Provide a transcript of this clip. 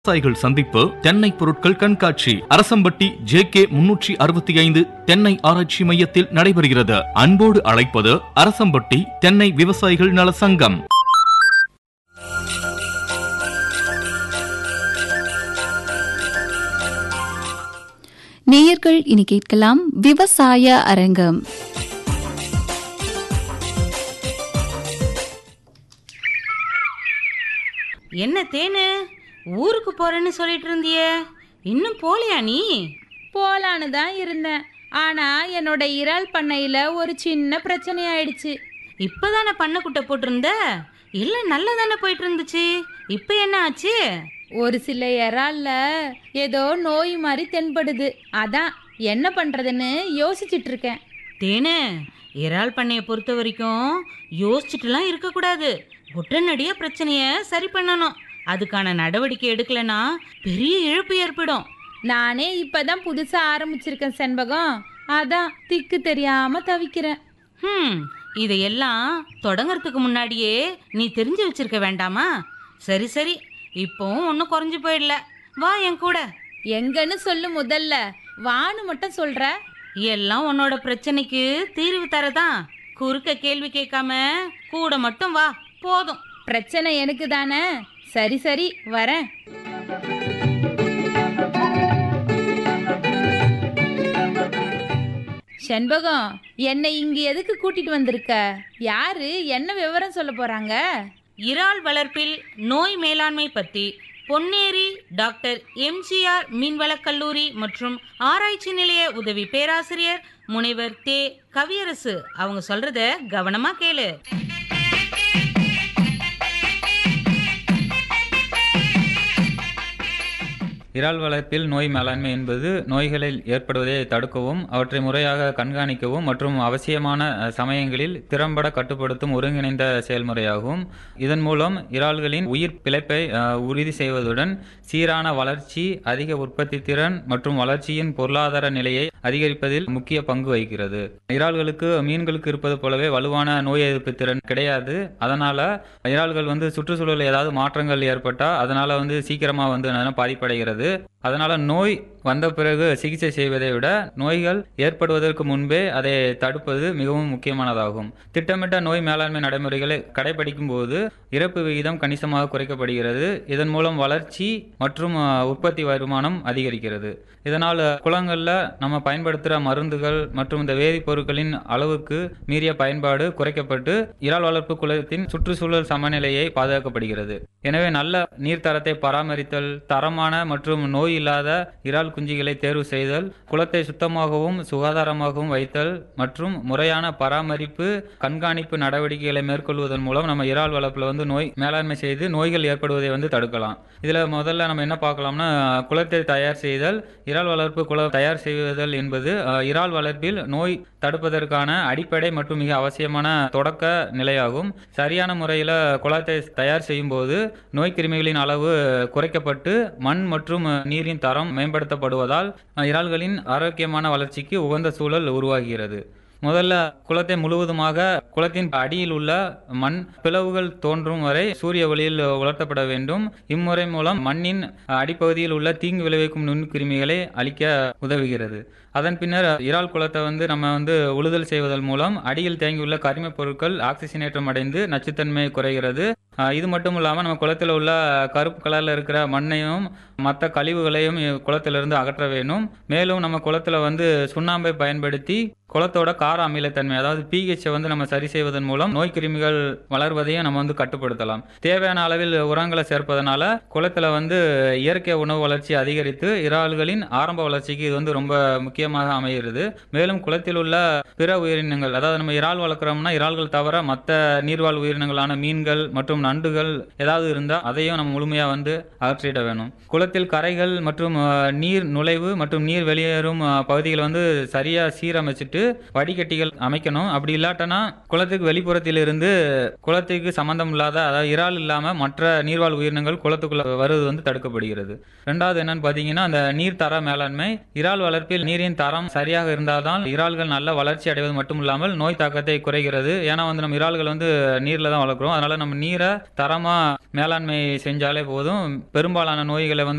விவசாயிகள் சந்திப்பு தென்னை பொருட்கள் கண்காட்சி அரசம்பட்டி ஜே கே முன்னூற்றி அறுபத்தி ஐந்து தென்னை ஆராய்ச்சி மையத்தில் நடைபெறுகிறது அன்போடு அழைப்பது அரசம்பட்டி தென்னை விவசாயிகள் நல சங்கம் நேயர்கள் இனி கேட்கலாம் விவசாய அரங்கம் என்ன தேனு ஊருக்கு போறேன்னு சொல்லிட்டு இருந்தியே இன்னும் போலியா நீ போலான்னு தான் இருந்தேன் ஆனா என்னோட இறால் பண்ணையில ஒரு சின்ன பிரச்சனை ஆயிடுச்சு இப்பதானே பண்ணக்குட்டை போட்டிருந்த எல்லாம் நல்லா தானே போயிட்டு இருந்துச்சு இப்போ என்ன ஆச்சு ஒரு சில இறால்ல ஏதோ நோய் மாதிரி தென்படுது அதான் என்ன பண்றதுன்னு யோசிச்சிட்டு இருக்கேன் தேனு இறால் பண்ணையை பொறுத்த வரைக்கும் யோசிச்சுட்டுலாம் இருக்கக்கூடாது உடனடியாக பிரச்சனையை சரி பண்ணணும் அதுக்கான நடவடிக்கை எடுக்கலைன்னா பெரிய இழப்பு ஏற்படும் நானே இப்பதான் புதுசா ஆரம்பிச்சிருக்கேன் செண்பகம் அதான் திக்கு தெரியாம தவிக்கிறேன் ம் இதையெல்லாம் தொடங்கறதுக்கு முன்னாடியே நீ தெரிஞ்சு வச்சிருக்க வேண்டாமா சரி சரி இப்போவும் ஒன்றும் குறைஞ்சு போயிடல வா என் கூட எங்கன்னு சொல்லு முதல்ல வான்னு மட்டும் சொல்ற எல்லாம் உன்னோட பிரச்சனைக்கு தீர்வு தரதான் குறுக்க கேள்வி கேட்காம கூட மட்டும் வா போதும் பிரச்சனை எனக்கு தானே சரி சரி வரேன் செண்பகம் என்னை இங்க எதுக்கு கூட்டிட்டு வந்திருக்க யாரு என்ன விவரம் சொல்ல போறாங்க இறால் வளர்ப்பில் நோய் மேலாண்மை பற்றி பொன்னேரி டாக்டர் எம்ஜிஆர் மீன்வளக் கல்லூரி மற்றும் ஆராய்ச்சி நிலைய உதவி பேராசிரியர் முனைவர் தே கவியரசு அவங்க சொல்றத கவனமா கேளு இறால் வளர்ப்பில் நோய் மேலாண்மை என்பது நோய்களில் ஏற்படுவதை தடுக்கவும் அவற்றை முறையாக கண்காணிக்கவும் மற்றும் அவசியமான அஹ், சமயங்களில் திறம்பட கட்டுப்படுத்தும் ஒருங்கிணைந்த செயல்முறையாகும் இதன் மூலம் இறால்களின் உயிர் பிழைப்பை அஹ், உறுதி செய்வதுடன் சீரான வளர்ச்சி அதிக உற்பத்தி திறன் மற்றும் வளர்ச்சியின் பொருளாதார நிலையை அதிகரிப்பதில் முக்கிய பங்கு வகிக்கிறது இறால்களுக்கு மீன்களுக்கு இருப்பது போலவே வலுவான நோய் எதிர்ப்பு திறன் கிடையாது அதனால இறால்கள் வந்து சுற்றுச்சூழலில் ஏதாவது மாற்றங்கள் ஏற்பட்டால் அதனால வந்து சீக்கிரமா வந்து என்னன்னா பாதிப்படைகிறது அதனால நோய் வந்த பிறகு சிகிச்சை செய்வதை விட நோய்கள் ஏற்படுவதற்கு முன்பே அதை தடுப்பது மிகவும் முக்கியமானதாகும் திட்டமிட்ட நோய் மேலாண்மை நடைமுறைகளை கடைபிடிக்கும் போது இறப்பு விகிதம் கணிசமாக குறைக்கப்படுகிறது இதன் மூலம் வளர்ச்சி மற்றும் அஹ், உற்பத்தி வருமானம் அதிகரிக்கிறது இதனால் குளங்களில் நம்ம பயன்படுத்துகிற மருந்துகள் மற்றும் இந்த வேதிப்பொருட்களின் அளவுக்கு மீறிய பயன்பாடு குறைக்கப்பட்டு இறால் வளர்ப்பு குளத்தின் சுற்றுச்சூழல் சமநிலையை பாதுகாக்கப்படுகிறது எனவே நல்ல நீர்த்தரத்தை பராமரித்தல் தரமான மற்றும் நோய் இல்லாத இறால் குஞ்சுகளை தேர்வு செய்தல் குளத்தை சுத்தமாகவும் சுகாதாரமாகவும் வைத்தல் மற்றும் முறையான பராமரிப்பு கண்காணிப்பு நடவடிக்கைகளை மேற்கொள்வதன் மூலம் நம்ம இறால் வளர்ப்பில் வந்து நோய் மேலாண்மை செய்து நோய்கள் ஏற்படுவதை வந்து தடுக்கலாம் இதில் முதல்ல நம்ம என்ன பார்க்கலாம்னா குளத்தை தயார் செய்தல் இறால் வளர்ப்பு குளம் தயார் செய்வதல் என்பது அஹ், இறால் வளர்ப்பில் நோய் தடுப்பதற்கான அடிப்படை மற்றும் மிக அவசியமான தொடக்க நிலையாகும் சரியான முறையில் குளத்தை தயார் செய்யும் போது நோய் கிருமிகளின் அளவு குறைக்கப்பட்டு மண் மற்றும் நீரின் தரம் மேம்படுத்தப்படுவதால் அஹ், இறால்களின் ஆரோக்கியமான வளர்ச்சிக்கு உகந்த சூழல் உருவாகிறது முதல்ல குளத்தை முழுவதுமாக குளத்தின் அடியில் உள்ள மண் பிளவுகள் தோன்றும் வரை சூரிய ஒளியில் உலர்த்தப்பட வேண்டும் இம்முறை மூலம் மண்ணின் அடிப்பகுதியில் உள்ள தீங்கு விளைவிக்கும் நுண்கிருமிகளை அழிக்க உதவுகிறது அதன் பின்னர் இறால் குளத்தை வந்து நம்ம வந்து உழுதல் செய்வதன் மூலம் அடியில் தேங்கியுள்ள கரிமப் பொருட்கள் ஆக்சிஜனேற்றம் அடைந்து நச்சுத்தன்மை குறைகிறது ஆஹ் இது மட்டும் இல்லாமல் நம்ம குளத்தில் உள்ள கருப்பு கலரில் இருக்கிற மண்ணையும் மற்ற கழிவுகளையும் குளத்திலிருந்து அகற்ற வேண்டும் மேலும் நம்ம குளத்தில் வந்து சுண்ணாம்பை பயன்படுத்தி குளத்தோட கார அமிலத்தன்மை அதாவது பிஹெச்சை வந்து நம்ம சரி செய்வதன் மூலம் நோய் கிருமிகள் வளர்வதையும் நம்ம வந்து கட்டுப்படுத்தலாம் தேவையான அளவில் உரங்களை சேர்ப்பதனால குளத்தில் வந்து இயற்கை உணவு வளர்ச்சி அதிகரித்து இறால்களின் ஆரம்ப வளர்ச்சிக்கு இது வந்து ரொம்ப முக்கியமாக அமைகிறது மேலும் குளத்தில் உள்ள பிற உயிரினங்கள் அதாவது நம்ம இறால் வளர்க்குறோம்னா இறால்கள் தவிர மற்ற நீர்வாழ் உயிரினங்களான மீன்கள் மற்றும் நண்டுகள் ஏதாவது இருந்தால் அதையும் நம்ம முழுமையாக வந்து அகற்றிட வேணும் குளத்தில் கரைகள் மற்றும் அஹ், நீர் நுழைவு மற்றும் நீர் வெளியேறும் அஹ், பகுதிகளை வந்து சரியாக சீரமைச்சிட்டு வடிகட்டிகள் அமைக்கணும் அப்படி இல்லாட்டனா குளத்துக்கு வெளிப்புறத்தில் இருந்து குளத்துக்கு சம்பந்தம் இல்லாத அதாவது இறால் இல்லாமல் மற்ற நீர்வாழ் உயிரினங்கள் குளத்துக்குள்ள வருவது வந்து தடுக்கப்படுகிறது ரெண்டாவது என்னன்னு பார்த்தீங்கன்னா அந்த நீர் தர மேலாண்மை இறால் வளர்ப்பில் நீரின் தரம் சரியாக இருந்தால்தான் இறால்கள் நல்ல வளர்ச்சி அடைவது மட்டும் இல்லாமல் நோய் தாக்கத்தை குறைகிறது ஏன்னா வந்து நம்ம இறால்கள் வந்து நீரில் தான் வளர்க்குறோம் அதனால நம்ம நீரை தரமாக மேலாண்மை செஞ்சாலே போதும் பெரும்பாலான நோய்களை வந்து